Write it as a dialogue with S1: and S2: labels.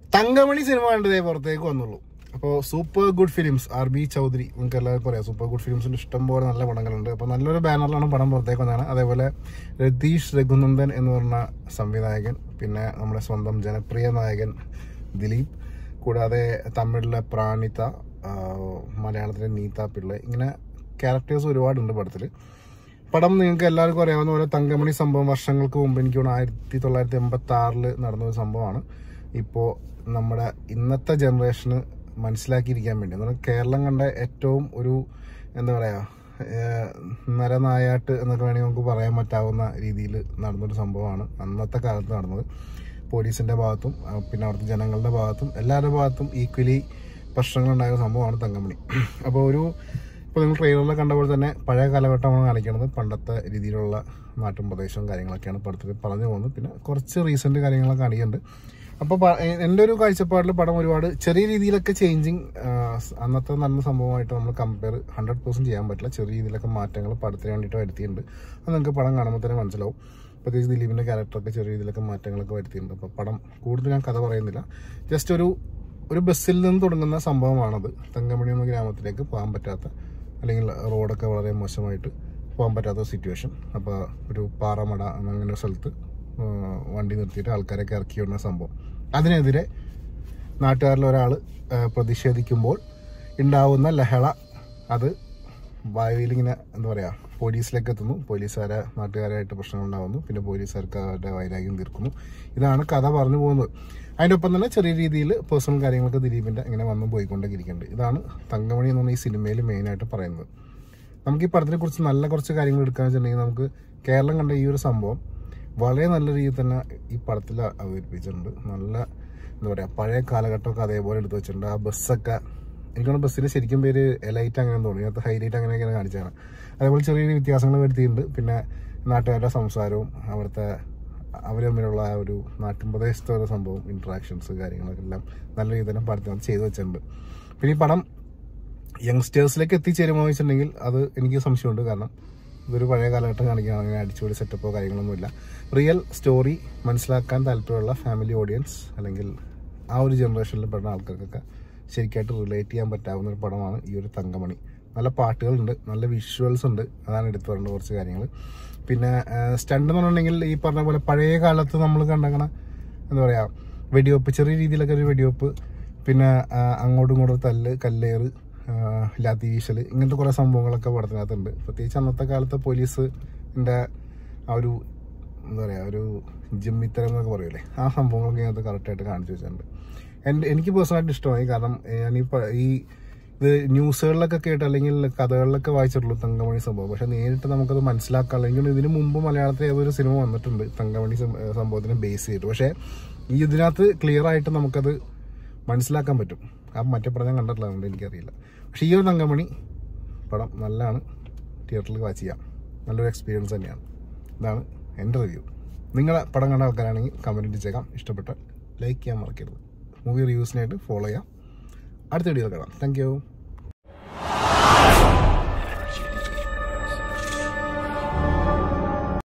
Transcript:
S1: Thankamani cinema കണ്ടതേ പുറത്തേക്ക് വന്നുള്ളൂ അപ്പോൾ സൂപ്പർ ഗുഡ് ഫിലിംസ് ആർ ബി ചൗധരി നിങ്ങൾക്ക് എല്ലാവർക്കും അറിയാം സൂപ്പർ ഗുഡ് ഫിലിംസിന്റെ ഇഷ്ടം പോലെ നല്ല പടങ്ങളുണ്ട് അപ്പോൾ നല്ലൊരു ബാനറിലാണ് പടം പുറത്തേക്ക് വന്നതാണ് അതേപോലെ രതീഷ് രഘുനന്ദൻ എന്ന് പറഞ്ഞ സംവിധായകൻ പിന്നെ നമ്മുടെ സ്വന്തം ജനപ്രിയ നായകൻ ദിലീപ് കൂടാതെ തമിഴിലെ പ്രാണിത ആ, മലയാളത്തിലെ നീത പിള്ള ഇങ്ങനെ ക്യാരക്ടേഴ്സ് ഒരുപാടുണ്ട് പടത്തിൽ പടം നിങ്ങൾക്ക് എല്ലാവർക്കും അറിയാവുന്ന പോലെ തങ്കമണി സംഭവം വർഷങ്ങൾക്ക് മുമ്പ് എനിക്ക് തോന്നുന്നു ആയിരത്തി തൊള്ളായിരത്തി എൺപത്തി ആറില് നടന്ന ഒരു സംഭവമാണ് ഇപ്പോൾ നമ്മുടെ ഇന്നത്തെ ജനറേഷന് മനസ്സിലാക്കിയിരിക്കാൻ വേണ്ടി എന്ന് പറഞ്ഞാൽ കേരളം കണ്ട ഏറ്റവും ഒരു എന്താ പറയുക നരനായാട്ട് എന്നൊക്കെ വേണമെങ്കിൽ നമുക്ക് പറയാൻ പറ്റാവുന്ന രീതിയിൽ നടന്നൊരു സംഭവമാണ് അന്നത്തെ കാലത്ത് നടന്നത് പോലീസിന്റെ ഭാഗത്തും ആ, പിന്നെ അവിടുത്തെ ജനങ്ങളുടെ ഭാഗത്തും എല്ലാവരുടെ ഭാഗത്തും ഈക്വലി പ്രശ്നങ്ങളുണ്ടായ ഒരു സംഭവമാണ് തങ്കമണി അപ്പോൾ ഒരു ഇപ്പോൾ നിങ്ങൾ ട്രെയിലറിൽ കണ്ട പോലെ തന്നെ പഴയ കാലഘട്ടമാണ് കാണിക്കുന്നത് പണ്ടത്തെ രീതിയിലുള്ള നാട്ടും പ്രദേശവും കാര്യങ്ങളൊക്കെയാണ് പടത്തിൽ പറഞ്ഞു പോകുന്നത് പിന്നെ കുറച്ച് റീസെന്റ് കാര്യങ്ങളൊക്കെ കാണിക്കുന്നുണ്ട് അപ്പോൾ എൻ്റെ ഒരു കാഴ്ചപ്പാടിൽ പടം ഒരുപാട് ചെറിയ രീതിയിലൊക്കെ ചേഞ്ചിങ് അന്നത്തെ നടന്ന സംഭവമായിട്ട് നമ്മൾ കമ്പയർ ഹൺഡ്രഡ് പെർസെന്റ് ചെയ്യാൻ പറ്റില്ല ചെറിയ രീതിയിലൊക്കെ മാറ്റങ്ങൾ പടത്തിന് വേണ്ടിയിട്ട് വരുത്തിയിട്ടുണ്ട് അത് നിങ്ങൾക്ക് പടം കാണുമ്പോൾ തന്നെ മനസ്സിലാവും പ്രത്യേകിച്ച് ദിലീപിന്റെ ക്യാരക്ടറൊക്കെ ചെറിയ രീതിയിലൊക്കെ മാറ്റങ്ങളൊക്കെ വരുത്തിയിട്ടുണ്ട് അപ്പോൾ പടം കൂടുതൽ ഞാൻ കഥ പറയുന്നില്ല ജസ്റ്റ് ഒരു ഒരു ബസ്സിൽ നിന്ന് തുടങ്ങുന്ന സംഭവമാണത് തങ്കമണി എന്ന ഗ്രാമത്തിലേക്ക് പോകാൻ പറ്റാത്ത അല്ലെങ്കിൽ റോഡൊക്കെ വളരെ മോശമായിട്ട് പോകാൻ പറ്റാത്ത സിറ്റുവേഷൻ അപ്പോൾ ഒരു പാറമട അങ്ങനെ ഒരു സ്ഥലത്ത് ആ, വണ്ടി നിർത്തിയിട്ട് ആൾക്കാരൊക്കെ ഇറക്കി വിടുന്ന സംഭവം അതിനെതിരെ നാട്ടുകാരിൽ ഒരാൾ പ്രതിഷേധിക്കുമ്പോൾ ഉണ്ടാവുന്ന ലഹള അത് ഭാവിയിൽ ഇങ്ങനെ എന്താ പറയുക പോലീസിലേക്ക് എത്തുന്നു പോലീസുകാരെ നാട്ടുകാരായിട്ട് പ്രശ്നങ്ങൾ ഉണ്ടാകുന്നു പിന്നെ പോലീസുകാർക്ക് അവരുടെ വൈരാഗ്യം തീർക്കുന്നു ഇതാണ് കഥ പറഞ്ഞു പോകുന്നത് അതിൻ്റെ ഒപ്പം തന്നെ ചെറിയ രീതിയിൽ പേഴ്സണൽ കാര്യങ്ങളൊക്കെ ദിലീപിൻ്റെ ഇങ്ങനെ വന്നു പോയിക്കൊണ്ടൊക്കെ ഇരിക്കുന്നുണ്ട് ഇതാണ് തങ്കമണി എന്ന് പറഞ്ഞ ഈ സിനിമയിൽ മെയിനായിട്ട് പറയുന്നത് നമുക്ക് ഈ പടത്തിനെ കുറിച്ച് നല്ല കുറച്ച് കാര്യങ്ങൾ എടുക്കാന്ന് വെച്ചിട്ടുണ്ടെങ്കിൽ നമുക്ക് കേരളം കണ്ട ഈ ഒരു സംഭവം വളരെ നല്ല രീതിയിൽ തന്നെ ഈ പടത്തിൽ അവതരിപ്പിച്ചിട്ടുണ്ട് നല്ല എന്താ പറയുക പഴയ കാലഘട്ടമൊക്കെ അതേപോലെ എടുത്തു വെച്ചിട്ടുണ്ട് ആ ബസ്സൊക്കെ എനിക്കാണ് ബസ്സിന് ശരിക്കും പേര് എലൈറ്റ് അങ്ങനെ തോന്നി അതിനകത്ത് ഹൈലൈറ്റ് അങ്ങനെയൊക്കെയാണ് കാണിച്ചാണ് അതേപോലെ ചെറിയ ചെറിയ വ്യത്യാസങ്ങൾ വരുത്തിയിട്ടുണ്ട് പിന്നെ നാട്ടുകാരുടെ സംസാരവും അവിടുത്തെ അവർ തമ്മിലുള്ള ആ ഒരു നാട്ടിൻ പ്രദേശത്തെ ഒരു സംഭവം ഇൻട്രാക്ഷൻസ് കാര്യങ്ങളൊക്കെ എല്ലാം നല്ല രീതിയിൽ തന്നെ പടത്തിനകത്ത് ചെയ്തു വെച്ചിട്ടുണ്ട് പിന്നെ ഈ പടം യങ്സ്റ്റേഴ്സിലേക്ക് എത്തിച്ചേരുമോ എന്ന് വെച്ചിട്ടുണ്ടെങ്കിൽ അത് എനിക്ക് സംശയമുണ്ട് കാരണം ഇതൊരു പഴയ കാലഘട്ടം കാണിക്കുകയാണ് അങ്ങനെ അടിച്ചുപൊളി സെറ്റപ്പോ കാര്യങ്ങളൊന്നുമില്ല റിയൽ സ്റ്റോറി മനസ്സിലാക്കാൻ താല്പര്യമുള്ള ഫാമിലി ഓഡിയൻസ് അല്ലെങ്കിൽ ആ ഒരു ജനറേഷനിൽ പെടുന്ന ആൾക്കാർക്കൊക്കെ ശരിക്കായിട്ട് റിലേറ്റ് ചെയ്യാൻ പറ്റാവുന്ന ഒരു പടമാണ് ഈ ഒരു തങ്കമണി നല്ല പാട്ടുകളുണ്ട് നല്ല വിഷ്വൽസ് ഉണ്ട് അതാണ് എടുത്തു പറയേണ്ട കുറച്ച് കാര്യങ്ങൾ പിന്നെ സ്റ്റണ്ട് എന്ന് പറഞ്ഞിട്ടുണ്ടെങ്കിൽ ഈ പറഞ്ഞ പോലെ പഴയ കാലത്ത് നമ്മൾ കണ്ടങ്ങനെ എന്താ പറയുക വെടിവെപ്പ് ചെറിയ രീതിയിലൊക്കെ ഒരു വെടിവെപ്പ് പിന്നെ ആ, അങ്ങോട്ടും ഇങ്ങോട്ടും തല്ല് കല്ലേറ് ആ, ലാത്തി വീശൽ ഇങ്ങനത്തെ കുറേ സംഭവങ്ങളൊക്കെ പടത്തിനകത്തുണ്ട് പ്രത്യേകിച്ച് അന്നത്തെ കാലത്തെ പോലീസിൻ്റെ ആ ഒരു എന്താ പറയുക ഒരു ജിമ്മിത്തരം എന്നൊക്കെ പറയൂലേ ആ സംഭവങ്ങളൊക്കെ ഇതിനകത്ത് കറക്റ്റായിട്ട് കാണിച്ചു വെച്ചിട്ടുണ്ട് എൻ്റെ എനിക്ക് പേഴ്സണലായിട്ട് ഇഷ്ടമായി കാരണം ഞാൻ ഈ പ- ഈ ഇത് ന്യൂസുകളിലൊക്കെ കേട്ട് അല്ലെങ്കിൽ കഥകളിലൊക്കെ വായിച്ചിട്ടുള്ളൂ തങ്കമണി സംഭവം പക്ഷെ നേരിട്ട് നമുക്കത് മനസ്സിലാക്കാൻ അല്ലെങ്കിൽ ഇതിനു മുമ്പ് മലയാളത്തിൽ ഏതൊരു സിനിമ വന്നിട്ടുണ്ട് തങ്കമണി സം- സംഭവത്തിനെ ബേസ് ചെയ്തിട്ട് പക്ഷേ ഈ ഇതിനകത്ത് ക്ലിയർ ആയിട്ട് നമുക്കത് മനസ്സിലാക്കാൻ പറ്റും ആ മറ്റേ പടം ഞാൻ കണ്ടിട്ടില്ല അതുകൊണ്ട് എനിക്കറിയില്ല പക്ഷേ ഈ ഒരു തങ്കമണി പടം നല്ലതാണ് തിയേറ്ററിൽ വാച്ച് ചെയ്യാം നല്ലൊരു എക്സ്പീരിയൻസ് തന്നെയാണ് ഇതാണ് എൻ്റെ റിവ്യൂ നിങ്ങളെ പടം കണ്ട ആൾക്കാരാണെങ്കിൽ കമൻറ്റ് ഇട്ടേക്കാം ഇഷ്ടപ്പെട്ട ലൈക്ക് ചെയ്യാൻ മറക്കരുത് മൂവി റിവ്യൂസിനായിട്ട് ഫോളോ ചെയ്യാം അടുത്ത വീഡിയോയിൽ കാണാം താങ്ക് യു